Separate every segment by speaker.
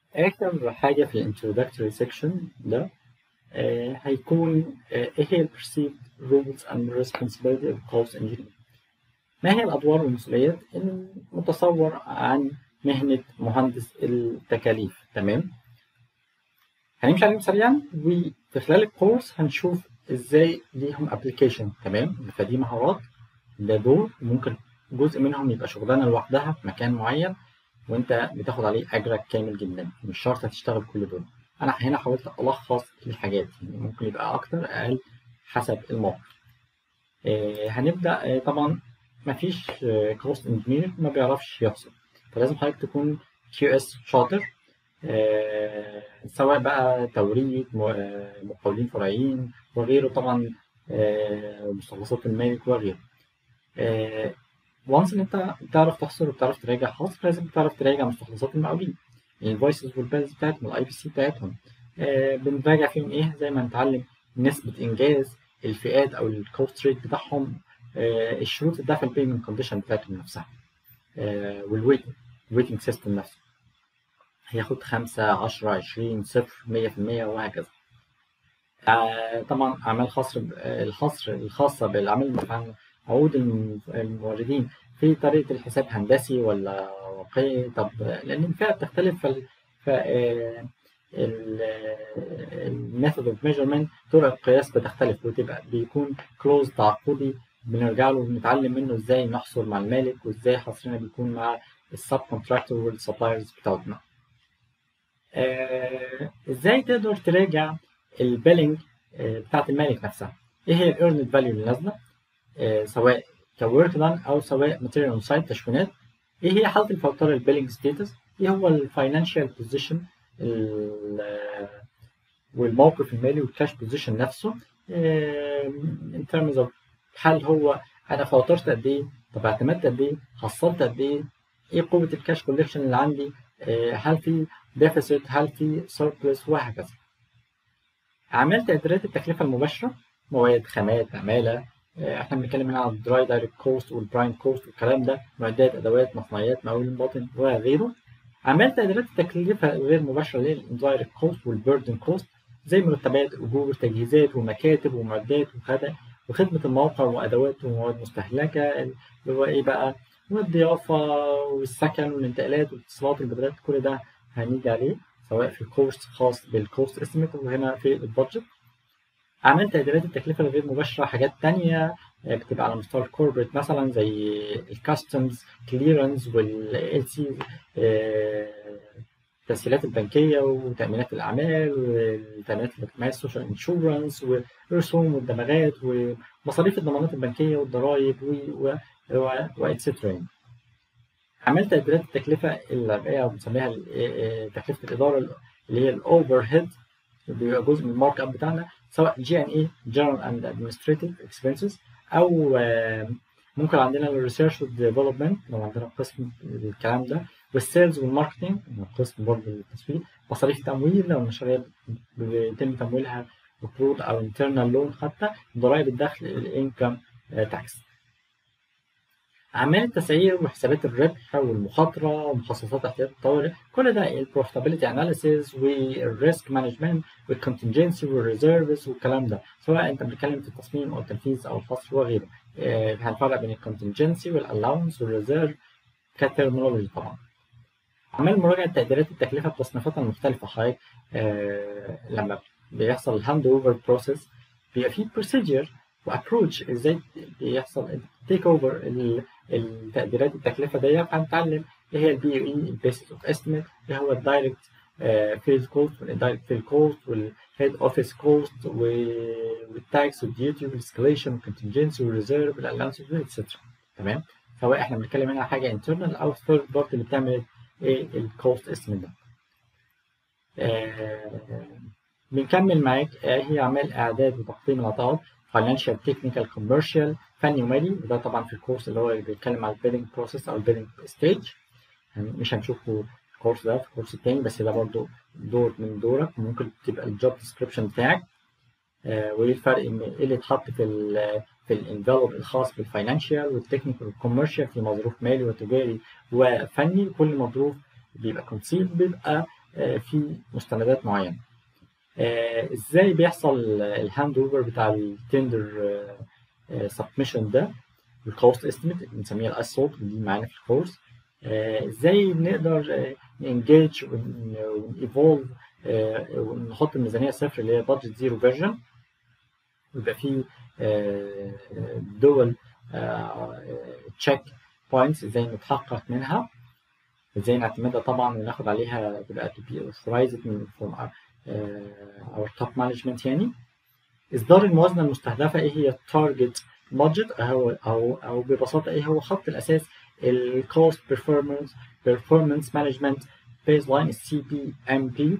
Speaker 1: آخر حاجة في الانترودكتوري سيكشن ده آه، هيكون آه، إيه هي ال perceived roles and responsibility of cost engineer ما هي الأدوار والمسؤوليات المتصور عن مهنة مهندس التكاليف تمام هنمشي عليهم سريعا وفي خلال الكورس هنشوف ازاي ليهم ابلكيشن تمام فدي مهارات ده دور ممكن جزء منهم يبقى شغلانه لوحدها في مكان معين وانت بتاخد عليه اجرك كامل جدا مش شرط هتشتغل كل دول انا هنا حاولت الخص الحاجات يعني ممكن يبقى اكتر اقل حسب الموقف آه هنبدا آه طبعا مفيش كوست انجينير ما بيعرفش يحسب فلازم حضرتك تكون كيو اس شاطر آه سواء بقى توريد مقاولين فرعيين وغيره طبعا آه مستخلصات المالك وغيره وانس ان انت بتعرف تحصر وبتعرف تراجع حصر لازم تعرف تراجع مستخلصات المقاولين الفويسز والبيلز بتاعتهم والاي بي سي بتاعتهم آه بنراجع فيهم ايه زي ما نتعلم نسبة انجاز الفئات او الكوست ريت بتاعهم آه الشروط الدفع البيمنت كونديشن بتاعتهم نفسها آه والويتنج الويتنج سيستم نفسه هياخد خمسة عشرة عشرين صفر مية في المية وهكذا آه طبعا أعمال خصر الحصر الخاصة بالأعمال عن عقود الموردين في طريقة الحساب هندسي ولا واقعي طب لأن الفئة بتختلف ف الميثود اوف ميجرمنت طرق القياس بتختلف وتبقى بيكون كلوز تعاقدي بنرجع له ونتعلم منه ازاي نحصر مع المالك وازاي حصرنا بيكون مع السب كونتراكتور والسبلايرز بتاعتنا. آه ازاي تقدر تراجع البيلنج آه بتاعت المالك نفسها؟ ايه هي الايرند فاليو اللي نازله؟ آه سواء كورك دان او سواء ماتيريال اون سايت تشوينات ايه هي حاله الفواتير البيلنج ستيتس؟ ايه هو الفاينانشال بوزيشن والموقف المالي والكاش بوزيشن نفسه ان ترمز اوف هل هو انا فوترت قد ايه؟ طب اعتمدت قد ايه؟ حصلت قد ايه؟ ايه قوه الكاش كوليكشن اللي عندي؟ هل في ديفيسيت؟ هل في سيربلس؟ وهكذا. اعمال تقديرات التكلفه المباشره مواد خامات عماله احنا بنتكلم هنا عن الدراي دايركت كوست والبرايم كوست والكلام ده معدات ادوات مصنعيات مقاولين باطن وغيره اعمال تقديرات التكلفه غير مباشره اللي هي الاندايركت كوست والبيردن كوست زي مرتبات اجور تجهيزات ومكاتب ومعدات وخدم وخدمه الموقع وادوات ومواد مستهلكه اللي هو ايه بقى والضيافه والسكن والانتقالات والاتصالات والبدلات كل ده هنيجي عليه سواء في كورس خاص بالكوست استيميت وهنا في البادجت اعمال تقديرات التكلفه الغير مباشره حاجات تانية بتبقى على مستوى الكوربريت مثلا زي الكاستمز كليرنس والال سي التسهيلات البنكيه وتامينات الاعمال والتامينات الاجتماعيه السوشيال انشورنس والرسوم والدمغات ومصاريف الضمانات البنكيه والضرائب و واتسترا اعمال تقديرات التكلفه اللي بنسميها تكلفه الاداره اللي هي الاوفر هيد بيبقى جزء من المارك اب بتاعنا سواء جي ان اي جنرال اند ادمنستريتيف اكسبنسز او ممكن عندنا الريسيرش والديفلوبمنت لو عندنا قسم الكلام ده والسيلز والماركتنج قسم برضه التسويق مصاريف تمويل لو المشاريع بيتم تمويلها بقروض او انترنال لون حتى ضرائب الدخل الانكم تاكس أعمال التسعير وحسابات الربح والمخاطرة ومخصصات احتياط الطوارئ كل ده البروفيتابيلتي اناليسيز والريسك مانجمنت والكونتنجنسي والريزيرفز والكلام ده سواء انت بتتكلم في التصميم او التنفيذ او الحصر وغيره آه هنفرق بين الكونتنجنسي والالاونس والريزيرف كترمينولوجي طبعا أعمال مراجعة تقديرات التكلفة بتصنيفاتها المختلفة حضرتك آه لما بيحصل الهاند اوفر بروسيس بيبقى في بروسيجر وابروتش ازاي بيحصل تيك اوفر التقديرات التكلفه دي هنتعلم ايه هي البي اي البيسس اوف استيميت ايه هو الدايركت فيلد كوست والاندايركت فيلد كوست والهيد اوفيس كوست والتاكس والديوتي والاسكليشن والكونتنجنسي والريزيرف والالاونسز اتسترا تمام سواء احنا بنتكلم هنا على حاجه انترنال او ثيرد بارتي اللي بتعمل ايه الكوست استيميت ده آه بنكمل معاك آه هي اعمال اعداد وتقييم العطاءات financial technical commercial فني ومالي وده طبعا في الكورس اللي هو بيتكلم على البيلنج بروسيس او البيلنج ستيج مش هنشوفه الكورس ده في الكورس التاني بس ده برضو دور من دورك ممكن تبقى الجوب ديسكريبشن بتاعك آه وايه الفرق ايه اللي اتحط في ال في الانفلوب الخاص بالفاينانشال والتكنيكال والكوميرشال في مظروف مالي وتجاري وفني كل مظروف بيبقى كونسيل بيبقى في مستندات معينه ازاي بيحصل الهاند اوفر بتاع التندر سبمشن ده الكوست استيميت بنسميها الاسولت دي معانا في الكورس ازاي نقدر ننجيج ونيفولف ونحط الميزانيه صفر اللي هي بادجت زيرو فيرجن ويبقى في دول تشيك بوينتس ازاي نتحقق منها ازاي نعتمدها طبعا وناخد عليها تبقى to be authorized من from our top management يعني اصدار الموازنه المستهدفه ايه هي التارجت بادجت او او او ببساطه ايه هو خط الاساس الكوست بيرفورمانس بيرفورمانس مانجمنت بيز لاين السي بي ام بي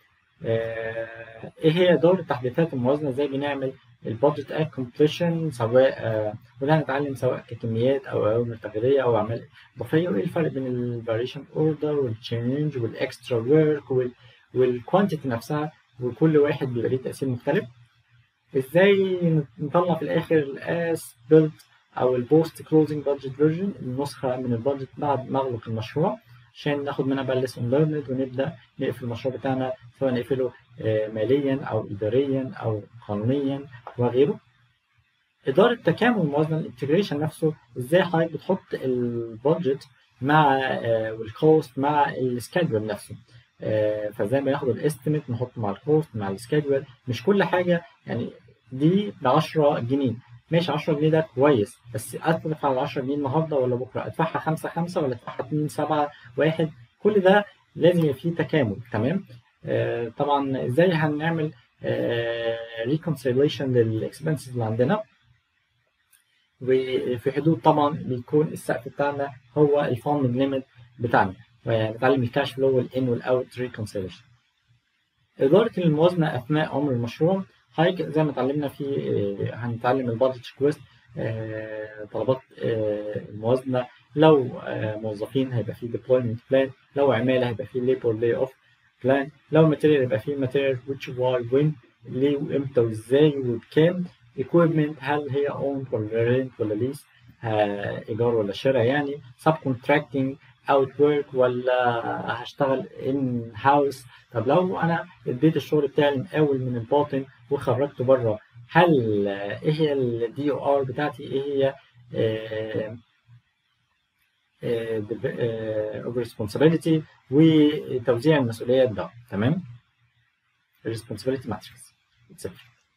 Speaker 1: ايه هي دور تحديثات الموازنه ازاي بنعمل البادجت ات كومبليشن سواء آه وده هنتعلم سواء ككميات او اوامر تغييريه او اعمال اضافيه وايه الفرق بين الفاريشن اوردر والتشينج والاكسترا ورك والكوانتيتي نفسها وكل واحد بيبقى ليه تاثير مختلف ازاي نطلع في الاخر الاس بيلد او البوست كلوزنج بادجت فيرجن النسخه من البادجت بعد ما اغلق المشروع عشان ناخد منها بقى ليسون ليرند ونبدا نقفل المشروع بتاعنا سواء نقفله ماليا او اداريا او قانونيا وغيره اداره تكامل الموازنه الانتجريشن نفسه ازاي حضرتك بتحط البادجت مع والكوست مع السكادول نفسه فازاي بناخد الاستيميت نحطه مع الكوست مع السكادول مش كل حاجه يعني دي ب 10 جنيه ماشي 10 جنيه ده كويس بس ادفع ال 10 جنيه النهارده ولا بكره ادفعها 5 5 ولا ادفعها 2 7 1 كل ده لازم يبقى فيه تكامل تمام آه طبعا ازاي هنعمل ريكونسيليشن للاكسبنسز اللي عندنا وفي حدود طبعا بيكون السقف بتاعنا هو الفاندنج ليميت بتاعنا ونتعلم الكاش فلو والان والاوت ريكونسيليشن اداره الموازنه اثناء عمر المشروع حضرتك زي ما اتعلمنا في هنتعلم البادجت كويست طلبات الموازنه لو موظفين هيبقى في ديبلويمنت بلان لو عماله هيبقى في ليبر لاي اوف بلان لو ماتيريال يبقى في ماتيريال which why when ليه وامتى وازاي وبكام equipment هل هي owned ولا رينت ولا ليس ايجار ولا شراء يعني سب كونتراكتنج اوت ورك ولا هشتغل ان هاوس طب لو انا اديت الشغل بتاعي المقاول من الباطن وخرجته بره هل ايه هي الدي او ار بتاعتي ايه هي اوفر ريسبونسابيلتي وتوزيع المسؤوليات ده تمام responsibility matrix etc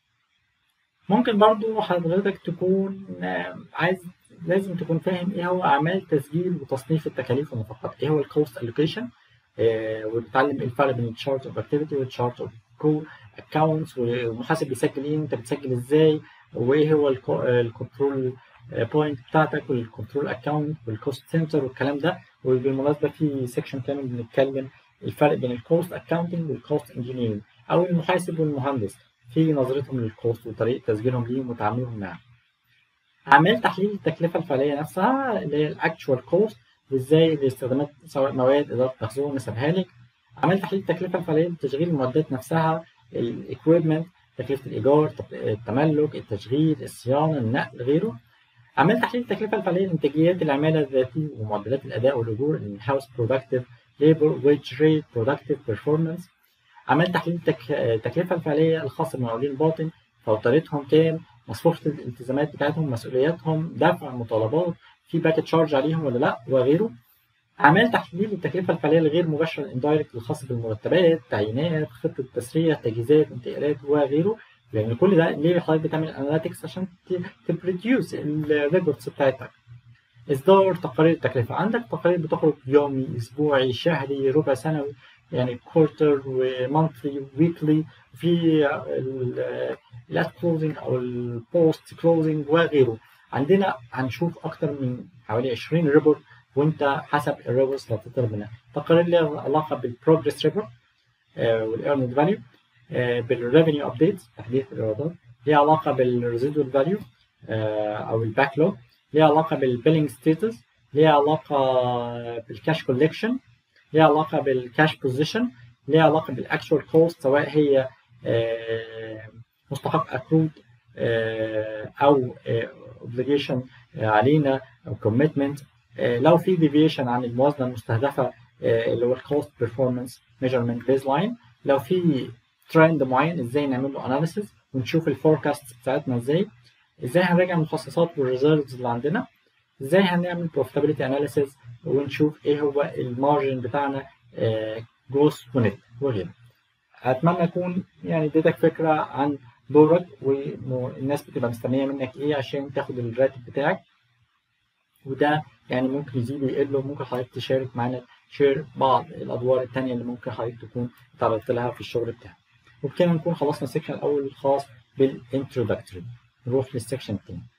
Speaker 1: ممكن برضو حضرتك تكون عايز لازم تكون فاهم ايه هو اعمال تسجيل وتصنيف التكاليف والنفقات ايه هو الكوست الوكيشن وتتعلم ايه الفرق بين التشارت اوف اكتيفيتي والتشارت اوف كو اكونتس والمحاسب بيسجل ايه انت بتسجل ازاي وايه هو الكنترول بوينت بتاعتك والكنترول اكونت والكوست سنتر والكلام ده وبالمناسبه في سيكشن كامل بنتكلم الفرق بين الكوست اكاونتنج والكوست انجينيرنج او المحاسب والمهندس في نظرتهم للكوست وطريقه تسجيلهم ليهم وتعاملهم معاه اعمال تحليل التكلفه الفعليه نفسها اللي هي الاكتشوال كوست وازاي الاستخدامات سواء مواد اداره مخزون نسبها لك اعمال تحليل التكلفه الفعليه لتشغيل المعدات نفسها الاكويبمنت تكلفه الايجار التملك التشغيل الصيانه النقل غيره اعمال تحليل التكلفه الفعليه لانتاجيات العماله الذاتيه ومعدلات الاداء والاجور الهاوس برودكتيف ليبر ويج ريت برودكتيف بيرفورمانس اعمال تحليل التكلفه الفعليه الخاصه بمقاولين الباطن فوترتهم كام مصفوفة الالتزامات بتاعتهم مسؤولياتهم دفع مطالبات في باكت شارج عليهم ولا لا وغيره أعمال تحليل التكلفة الفعلية الغير مباشرة الاندايركت الخاصة بالمرتبات تعيينات خطة تسرية تجهيزات انتقالات وغيره لأن كل ده ليه حضرتك بتعمل اناليتكس عشان تبروديوس الريبورتس بتاعتك إصدار تقارير التكلفة عندك تقارير بتخرج يومي أسبوعي شهري ربع سنوي يعني كورتر ومانثلي ويكلي في الات كلوزنج او البوست كلوزنج وغيره عندنا هنشوف اكتر من حوالي 20 ريبورت وانت حسب الريبورتس اللي هتطلب منها تقارير لها علاقه بالبروجرس ريبورت والايرند فاليو بالريفينيو ابديت تحديث الايرادات ليها علاقه بالريزيدوال فاليو او الباك لوج ليها علاقه بالبيلينج ستيتس ليها علاقه بالكاش كولكشن ليها علاقه بالكاش بوزيشن ليها علاقه بالاكشوال كوست سواء هي مستحق اكرود او اوبليجيشن علينا او كوميتمنت لو في ديفيشن عن الموازنه المستهدفه اللي هو الكوست بيرفورمانس ميجرمنت بيز لاين لو في ترند معين ازاي نعمل له اناليسيس ونشوف الفوركاست بتاعتنا ازاي ازاي هنراجع المخصصات والريزيرفز اللي عندنا ازاي هنعمل بروفيتابيلتي اناليسيس ونشوف ايه هو المارجن بتاعنا جروس ونت وغيره اتمنى اكون يعني اديتك فكره عن دورك والناس بتبقى مستنيه منك ايه عشان تاخد الراتب بتاعك وده يعني ممكن يزيد ويقل وممكن حضرتك تشارك معانا تشير بعض الادوار التانية اللي ممكن حضرتك تكون تعرضت لها في الشغل بتاعك وبكده نكون خلصنا السكشن الاول الخاص بالانترودكتوري نروح للسكشن التاني